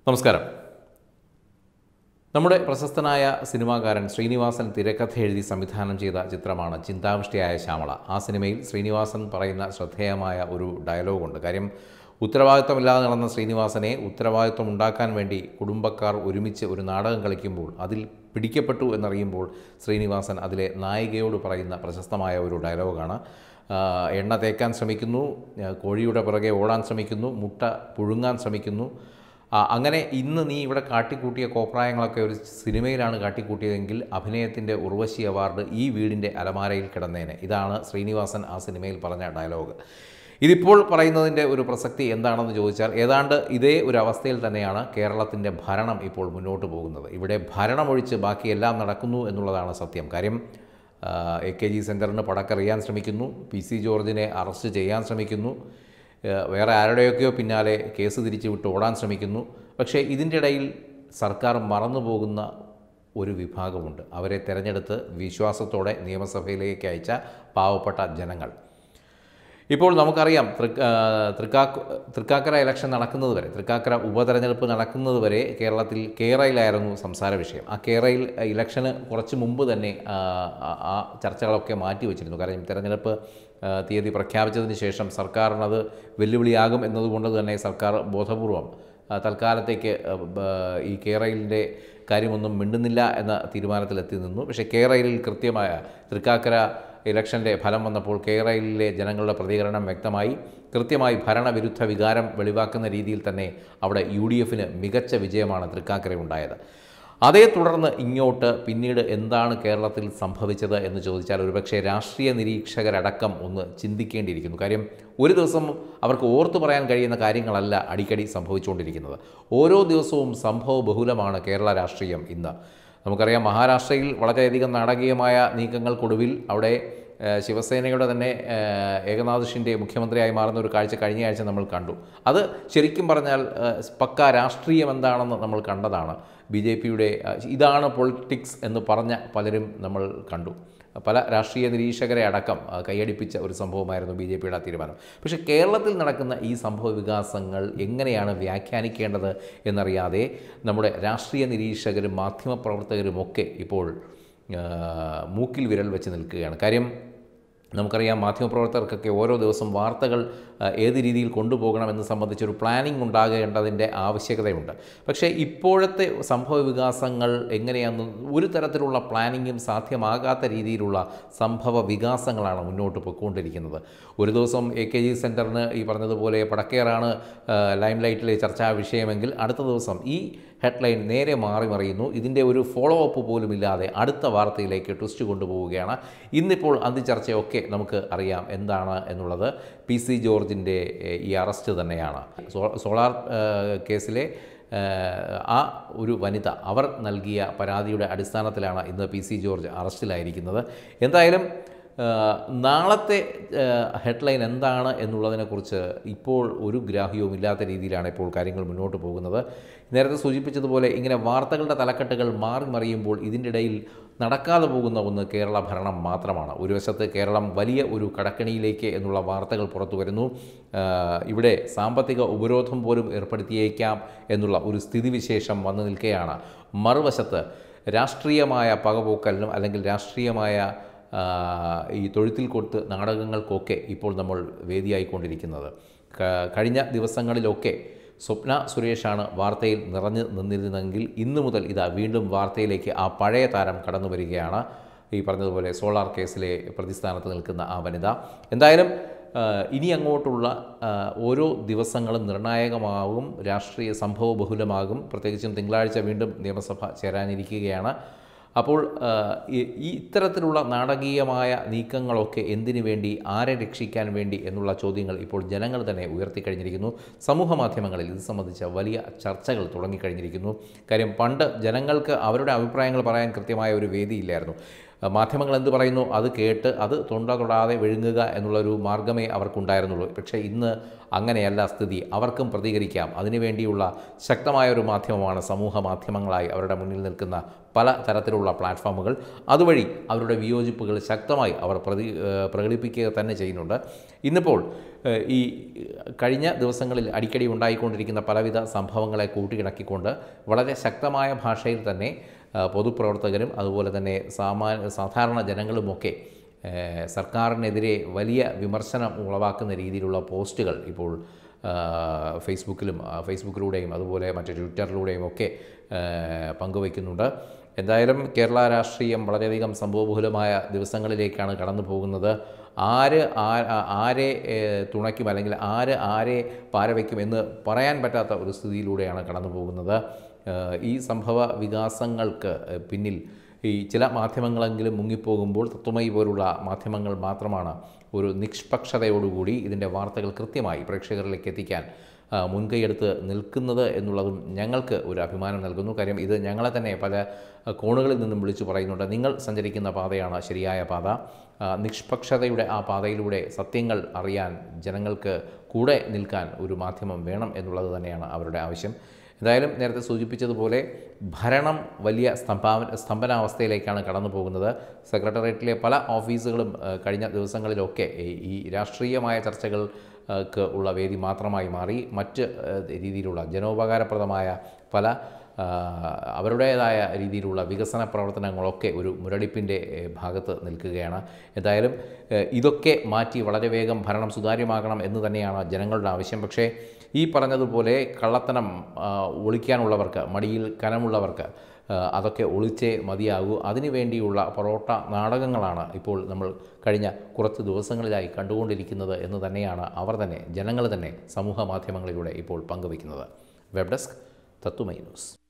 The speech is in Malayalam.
നമസ്കാരം നമ്മുടെ പ്രശസ്തനായ സിനിമാകാരൻ ശ്രീനിവാസൻ തിരക്കഥ എഴുതി സംവിധാനം ചെയ്ത ചിത്രമാണ് ചിന്താവിഷ്ടിയായ ശ്യാമള ആ സിനിമയിൽ ശ്രീനിവാസൻ പറയുന്ന ശ്രദ്ധേയമായ ഒരു ഡയലോഗുണ്ട് കാര്യം ഉത്തരവാദിത്തമില്ലാതെ നടന്ന ശ്രീനിവാസനെ ഉത്തരവാദിത്വം ഉണ്ടാക്കാൻ വേണ്ടി കുടുംബക്കാർ ഒരുമിച്ച് ഒരു നാടകം കളിക്കുമ്പോൾ അതിൽ പിടിക്കപ്പെട്ടു എന്നറിയുമ്പോൾ ശ്രീനിവാസൻ അതിലെ നായികയോട് പറയുന്ന പ്രശസ്തമായ ഒരു ഡയലോഗാണ് ആ, എണ്ണ തേക്കാൻ ശ്രമിക്കുന്നു ആ, കോഴിയുടെ പുറകെ ഓടാൻ ശ്രമിക്കുന്നു മുട്ട പുഴുങ്ങാൻ ശ്രമിക്കുന്നു ആ, അങ്ങനെ ഇന്ന് നീ ഇവിടെ കാട്ടിക്കൂട്ടിയ കോപ്രായങ്ങളൊക്കെ ഒരു സിനിമയിലാണ് കാട്ടിക്കൂട്ടിയതെങ്കിൽ അഭിനയത്തിൻ്റെ ഉർവശി അവാർഡ് ഈ വീടിൻ്റെ അലമാരയിൽ കിടന്നേനെ ഇതാണ് ശ്രീനിവാസൻ ആ സിനിമയിൽ പറഞ്ഞ ഡയലോഗ് ഇതിപ്പോൾ പറയുന്നതിൻ്റെ ഒരു പ്രസക്തി എന്താണെന്ന് ചോദിച്ചാൽ ഏതാണ്ട് ഇതേ ഒരു അവസ്ഥയിൽ തന്നെയാണ് കേരളത്തിൻ്റെ ഭരണം ഇപ്പോൾ മുന്നോട്ട് പോകുന്നത് ഇവിടെ ഭരണമൊഴിച്ച് ബാക്കിയെല്ലാം നടക്കുന്നു എന്നുള്ളതാണ് സത്യം കാര്യം എ കെ ജി സെൻറ്ററിന് പടക്കെറിയാൻ ശ്രമിക്കുന്നു പി സി ജോർജിനെ അറസ്റ്റ് ചെയ്യാൻ ശ്രമിക്കുന്നു ഏഹ് വേറെ ആരുടെയൊക്കെയോ പിന്നാലെ കേസ് തിരിച്ചു വിട്ട് ഓടാൻ ശ്രമിക്കുന്നു പക്ഷേ ഇതിൻ്റെ ഇടയിൽ സർക്കാർ മറന്നു പോകുന്ന ഒരു വിഭാഗമുണ്ട് അവരെ തിരഞ്ഞെടുത്ത് വിശ്വാസത്തോടെ നിയമസഭയിലേക്ക് അയച്ച പാവപ്പെട്ട ജനങ്ങൾ ഇപ്പോൾ നമുക്കറിയാം തൃക്ക തൃക്കാക്ക തൃക്കാക്കര ഇലക്ഷൻ നടക്കുന്നത് വരെ തൃക്കാക്കര ഉപതെരഞ്ഞെടുപ്പ് നടക്കുന്നത് വരെ കേരളത്തിൽ കേരളയിലായിരുന്നു സംസാര വിഷയം ആ കേരളയിൽ ഇലക്ഷന് കുറച്ച് മുമ്പ് തന്നെ ആ, ആ- ആ ചർച്ചകളൊക്കെ മാറ്റി വച്ചിരുന്നു കാരണം തെരഞ്ഞെടുപ്പ് ആ, തീയതി പ്രഖ്യാപിച്ചതിന് ശേഷം സർക്കാരിനത് വെല്ലുവിളിയാകും എന്നതുകൊണ്ട് തന്നെ സർക്കാർ ബോധപൂർവം ആ, തൽക്കാലത്തേക്ക് ആ, ബ- ഈ കേരളിൻ്റെ കാര്യമൊന്നും മിണ്ടുന്നില്ല എന്ന തീരുമാനത്തിലെത്തി നിന്നു പക്ഷേ കേരളയിൽ കൃത്യമായ തൃക്കാക്കര ഇലക്ഷൻ്റെ ഫലം വന്നപ്പോൾ കേരളയിലെ ജനങ്ങളുടെ പ്രതികരണം വ്യക്തമായി കൃത്യമായി ഭരണവിരുദ്ധ വികാരം വെളിവാക്കുന്ന രീതിയിൽ തന്നെ അവിടെ യു ഡി എഫിന് മികച്ച വിജയമാണ് തൃക്കാക്കര ഉണ്ടായത് അതേ തുടർന്ന് ഇങ്ങോട്ട് പിന്നീട് എന്താണ് കേരളത്തിൽ സംഭവിച്ചത് എന്ന് ചോദിച്ചാൽ ഒരുപക്ഷെ രാഷ്ട്രീയ നിരീക്ഷകരടക്കം ഒന്ന് ചിന്തിക്കേണ്ടിയിരിക്കുന്നു കാര്യം ഒരു ദിവസം അവർക്ക് ഓർത്തു പറയാൻ കഴിയുന്ന കാര്യങ്ങളല്ല അടിക്കടി സംഭവിച്ചുകൊണ്ടിരിക്കുന്നത് ഓരോ ദിവസവും സംഭവ ബഹുലമാണ് കേരള രാഷ്ട്രീയം ഇന്ന് നമുക്കറിയാം മഹാരാഷ്ട്രയിൽ വളരെയധികം നാടകീയമായ നീക്കങ്ങൾക്കൊടുവിൽ അവിടെ ഏഹ്, ശിവസേനയുടെ തന്നെ ഏഹ്, ഏകനാഥ് ഷിൻഡെ മുഖ്യമന്ത്രിയായി മാറുന്ന ഒരു കാഴ്ച കഴിഞ്ഞ ആഴ്ച നമ്മൾ കണ്ടു അത് ശരിക്കും പറഞ്ഞാൽ ഏഹ്, പക്ക രാഷ്ട്രീയം എന്താണെന്ന് നമ്മൾ കണ്ടതാണ് ബി ജെ പിയുടെ ഇതാണ് പൊളിറ്റിക്സ് എന്ന് പറഞ്ഞ പലരും നമ്മൾ കണ്ടു പല രാഷ്ട്രീയ നിരീക്ഷകരെ അടക്കം ആ, കൈയടിപ്പിച്ച ഒരു സംഭവമായിരുന്നു ബി ജെ പിയുടെ ആ തീരുമാനം പക്ഷേ കേരളത്തിൽ നടക്കുന്ന ഈ സംഭവ വികാസങ്ങൾ എങ്ങനെയാണ് വ്യാഖ്യാനിക്കേണ്ടത് എന്നറിയാതെ നമ്മുടെ രാഷ്ട്രീയ നിരീക്ഷകരും മാധ്യമപ്രവർത്തകരും ഒക്കെ ഇപ്പോൾ ആ, മൂക്കിൽ വിരൽ വെച്ച് നിൽക്കുകയാണ് കാര്യം നമുക്കറിയാം മാധ്യമപ്രവർത്തകർക്കൊക്കെ ഓരോ ദിവസം വാർത്തകൾ ആ, ഏത് രീതിയിൽ കൊണ്ടുപോകണമെന്ന് സംബന്ധിച്ചൊരു പ്ലാനിംഗ് ഉണ്ടാകേണ്ടതിൻ്റെ ആവശ്യകതയുണ്ട് പക്ഷേ ഇപ്പോഴത്തെ സംഭവ വികാസങ്ങൾ എങ്ങനെയാണെന്ന് ഒരു തരത്തിലുള്ള പ്ലാനിങ്ങും സാധ്യമാകാത്ത രീതിയിലുള്ള സംഭവ വികാസങ്ങളാണ് മുന്നോട്ട് പോയിക്കൊണ്ടിരിക്കുന്നത് ഒരു ദിവസം എ കെ ജി സെൻറ്ററിന് ഈ പറഞ്ഞതുപോലെ പടക്കേറാണ് ലൈം ലൈറ്റിലെ ചർച്ചാ വിഷയമെങ്കിൽ അടുത്ത ദിവസം ഈ ഹെഡ്ലൈൻ നേരെ മാറി മറിയുന്നു ഇതിൻ്റെ ഒരു ഫോളോ അപ്പ് പോലും ഇല്ലാതെ അടുത്ത വാർത്തയിലേക്ക് ട്വിസ്റ്റ് കൊണ്ടുപോവുകയാണ് ഇന്നിപ്പോൾ അന്തിച്ചർച്ചയൊക്കെ നമുക്ക് അറിയാം എന്താണ് എന്നുള്ളത് പി സി ജോർജിൻ്റെ ഏഹ്, ഈ അറസ്റ്റ് തന്നെയാണ് സോ- സോളാർ ഏഹ്, കേസിലെ ഏഹ്, ആ ഒരു വനിത അവർ നൽകിയ പരാതിയുടെ അടിസ്ഥാനത്തിലാണ് ഇന്ന് പി സി ജോർജ് അറസ്റ്റിലായിരിക്കുന്നത് എന്തായാലും ഏഹ്, നാളത്തെ ഏഹ്, ഹെഡ്ലൈൻ എന്താണ് എന്നുള്ളതിനെക്കുറിച്ച് ഇപ്പോൾ ഒരു ഗ്രാഹ്യവും ഇല്ലാത്ത രീതിയിലാണ് ഇപ്പോൾ കാര്യങ്ങൾ മുന്നോട്ട് പോകുന്നത് നേരത്തെ സൂചിപ്പിച്ചതുപോലെ ഇങ്ങനെ വാർത്തകളുടെ തലക്കെട്ടുകൾ മാറി മറിയുമ്പോൾ ഇതിൻ്റെ ഇടയിൽ നടക്കാതെ പോകുന്ന ഒന്ന് കേരള ഭരണം മാത്രമാണ് ഒരു വശത്ത് കേരളം വലിയ ഒരു കടക്കണിയിലേക്ക് എന്നുള്ള വാർത്തകൾ പുറത്തു വരുന്നു ആഹ് ഇവിടെ സാമ്പത്തിക ഉപരോധം പോലും ഏർപ്പെടുത്തിയേക്കാം എന്നുള്ള ഒരു സ്ഥിതിവിശേഷം വന്നു നിൽക്കുകയാണ് മറുവശത്ത് രാഷ്ട്രീയമായ പകപോക്കലിനും അല്ലെങ്കിൽ രാഷ്ട്രീയമായ ആ, ഈ തൊഴുത്തിൽ കൊടുത്ത് നാടകങ്ങൾക്കൊക്കെ ഇപ്പോൾ നമ്മൾ വേദിയായിക്കൊണ്ടിരിക്കുന്നത് ക- കഴിഞ്ഞ ദിവസങ്ങളിലൊക്കെ സ്വപ്ന സുരേഷാണ് വാർത്തയിൽ നിറഞ്ഞു നിന്നിരുന്നെങ്കിൽ ഇന്നു മുതൽ ഇതാ വീണ്ടും വാർത്തയിലേക്ക് ആ പഴയ താരം കടന്നു വരികയാണ് ഈ പറഞ്ഞതുപോലെ സോളാർ കേസിലെ പ്രതിസ്ഥാനത്ത് നിൽക്കുന്ന ആ വനിത എന്തായാലും ആ, ഇനി അങ്ങോട്ടുള്ള ആ, ഓരോ ദിവസങ്ങളും നിർണായകമാകും രാഷ്ട്രീയ സംഭവ ബഹുലമാകും പ്രത്യേകിച്ചും തിങ്കളാഴ്ച വീണ്ടും നിയമസഭ ചേരാനിരിക്കുകയാണ് അപ്പോൾ ആ, ഈ- ഈ ഇത്തരത്തിലുള്ള നാടകീയമായ നീക്കങ്ങളൊക്കെ എന്തിനു വേണ്ടി ആരെ രക്ഷിക്കാൻ വേണ്ടി എന്നുള്ള ചോദ്യങ്ങൾ ഇപ്പോൾ ജനങ്ങൾ തന്നെ ഉയർത്തിക്കഴിഞ്ഞിരിക്കുന്നു സമൂഹ മാധ്യമങ്ങളിൽ ഇത് സംബന്ധിച്ച വലിയ ചർച്ചകൾ തുടങ്ങിക്കഴിഞ്ഞിരിക്കുന്നു കാര്യം പണ്ട് ജനങ്ങൾക്ക് അവരുടെ അഭിപ്രായങ്ങൾ പറയാൻ കൃത്യമായ ഒരു വേദിയില്ലായിരുന്നു ആ, മാധ്യമങ്ങൾ എന്ത് പറയുന്നു അത് കേട്ട് അത് തൊണ്ട തൊടാതെ വിഴുങ്ങുക എന്നുള്ളൊരു മാർഗമേ അവർക്കുണ്ടായിരുന്നുള്ളൂ പക്ഷേ ഇന്ന് അങ്ങനെയല്ല സ്ഥിതി അവർക്കും പ്രതികരിക്കാം അതിനുവേണ്ടിയുള്ള ശക്തമായ ഒരു മാധ്യമമാണ് സമൂഹ മാധ്യമങ്ങളായി അവരുടെ മുന്നിൽ നിൽക്കുന്ന പല തരത്തിലുള്ള പ്ലാറ്റ്ഫോമുകൾ അതുവഴി അവരുടെ വിയോജിപ്പുകൾ ശക്തമായി അവർ പ്രതി ഏഹ് പ്രകടിപ്പിക്കുക തന്നെ ചെയ്യുന്നുണ്ട് ഇന്നിപ്പോൾ ഏഹ്, ഈ കഴിഞ്ഞ ദിവസങ്ങളിൽ അടിക്കടി ഉണ്ടായിക്കൊണ്ടിരിക്കുന്ന പലവിധ സംഭവങ്ങളെ കൂട്ടിയിണക്കിക്കൊണ്ട് വളരെ ശക്തമായ ഭാഷയിൽ തന്നെ ആ, പൊതുപ്രവർത്തകരും അതുപോലെ തന്നെ സാമാ സാധാരണ ജനങ്ങളുമൊക്കെ ഏഹ്, സർക്കാരിനെതിരെ വലിയ വിമർശനം ഉളവാക്കുന്ന രീതിയിലുള്ള പോസ്റ്റുകൾ ഇപ്പോൾ ആ, ഫേസ്ബുക്കിലും ആ, ഫേസ്ബുക്കിലൂടെയും അതുപോലെ മറ്റ് ട്വിറ്ററിലൂടെയും ഒക്കെ ഏഹ്, പങ്കുവയ്ക്കുന്നുണ്ട് എന്തായാലും കേരള രാഷ്ട്രീയം വളരെയധികം സംഭവബഹുലമായ ദിവസങ്ങളിലേക്കാണ് കടന്നു പോകുന്നത് ആര് ആ- ആ- ആരെ ഏഹ്, തുണയ്ക്കും അല്ലെങ്കിൽ ആര് ആരെ പാരവയ്ക്കും എന്ന് പറയാൻ പറ്റാത്ത ഒരു സ്ഥിതിയിലൂടെയാണ് കടന്നു പോകുന്നത് ഏഹ്, ഈ സംഭവ വികാസങ്ങൾക്ക് ഏഹ്, പിന്നിൽ ഈ ചില മാധ്യമങ്ങളെങ്കിലും മുങ്ങിപ്പോകുമ്പോൾ തത്വമയി പോലുള്ള മാധ്യമങ്ങൾ മാത്രമാണ് ഒരു നിഷ്പക്ഷതയോടുകൂടി ഇതിൻ്റെ വാർത്തകൾ കൃത്യമായി പ്രേക്ഷകരിലേക്ക് എത്തിക്കാൻ ആ, മുൻകൈയെടുത്ത് നിൽക്കുന്നത് എന്നുള്ളതും ഞങ്ങൾക്ക് ഒരു അഭിമാനം നൽകുന്നു കാര്യം ഇത് ഞങ്ങളെ തന്നെ പല ആ, കോണുകളിൽ നിന്നും വിളിച്ചു പറയുന്നുണ്ട് നിങ്ങൾ സഞ്ചരിക്കുന്ന പാതയാണ് ശരിയായ പാത ആ, നിഷ്പക്ഷതയുടെ ആ പാതയിലൂടെ സത്യങ്ങൾ അറിയാൻ ജനങ്ങൾക്ക് കൂടെ നിൽക്കാൻ ഒരു മാധ്യമം വേണം എന്നുള്ളത് തന്നെയാണ് അവരുടെ ആവശ്യം എന്തായാലും നേരത്തെ സൂചിപ്പിച്ചതുപോലെ ഭരണം വലിയ സ്തംഭാവ സ്തംഭനാവസ്ഥയിലേക്കാണ് കടന്നു പോകുന്നത് സെക്രട്ടേറിയറ്റിലെ പല ഓഫീസുകളും ആ, കഴിഞ്ഞ ദിവസങ്ങളിലൊക്കെ ഈ- ഈ രാഷ്ട്രീയമായ ചർച്ചകൾക്ക് ഉള്ള വേദി മാത്രമായി മാറി മറ്റ് ആ, രീതിയിലുള്ള ജനോപകാരപ്രദമായ പല ആ, അവരുടേതായ രീതിയിലുള്ള വികസന പ്രവർത്തനങ്ങളൊക്കെ ഒരു മുരടിപ്പിൻ്റെ ഏഹ്, ഭാഗത്ത് നിൽക്കുകയാണ് എന്തായാലും ഏഹ്, ഇതൊക്കെ മാറ്റി വളരെ വേഗം ഭരണം സുതാര്യമാകണം എന്ന് തന്നെയാണ് ജനങ്ങളുടെ ആവശ്യം പക്ഷേ ഈ പറഞ്ഞതുപോലെ കള്ളത്തനം ആ, ഒളിക്കാനുള്ളവർക്ക് മടിയിൽ കനമുള്ളവർക്ക് ആ, അതൊക്കെ ഒളിച്ചേ മതിയാകൂ അതിനു വേണ്ടിയുള്ള പൊറോട്ട നാടകങ്ങളാണ് ഇപ്പോൾ നമ്മൾ കഴിഞ്ഞ കുറച്ച് ദിവസങ്ങളിലായി കണ്ടുകൊണ്ടിരിക്കുന്നത് എന്ന് തന്നെയാണ് അവർ തന്നെ ജനങ്ങൾ തന്നെ സമൂഹ മാധ്യമങ്ങളിലൂടെ ഇപ്പോൾ പങ്കുവയ്ക്കുന്നത് വെബ് ഡെസ്ക് തത്തുമൈ ന്യൂസ്